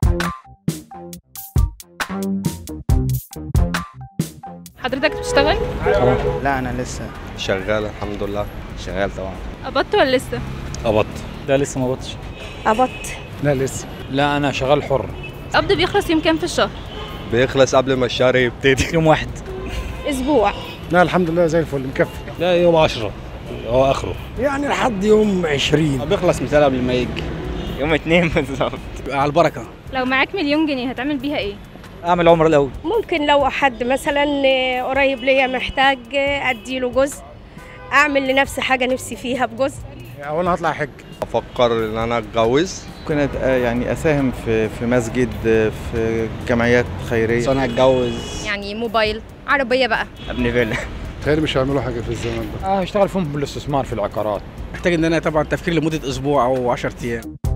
حضرتك بتشتغل؟ لا انا لسه شغال الحمد لله شغال طبعا قبضت ولا لسه؟ قبضت لا لسه ما قبضتش قبضت لا لسه لا انا شغال حر قبض بيخلص يوم كام في الشهر؟ بيخلص قبل ما الشهر يبتدي يوم واحد اسبوع لا الحمد لله زي الفل مكفي لا يوم 10 هو اخره يعني لحد يوم 20 بيخلص مثال قبل ما يجي يوم اتنين بالظبط على البركه لو معاك مليون جنيه هتعمل بيها ايه؟ اعمل عمره الاول ممكن لو حد مثلا قريب ليا محتاج اديله جزء اعمل لنفسي حاجه نفسي فيها بجزء اولا هطلع حج افكر ان انا اتجوز ممكن أت- يعني اساهم في في مسجد في جمعيات خيريه انا اتجوز يعني موبايل عربية بقى ابني فيلا تخيل مش هيعملوا حاجه في الزمن ده اه اشتغل فيهم بالاستثمار في العقارات محتاج ان انا طبعا تفكير لمده اسبوع او 10 ايام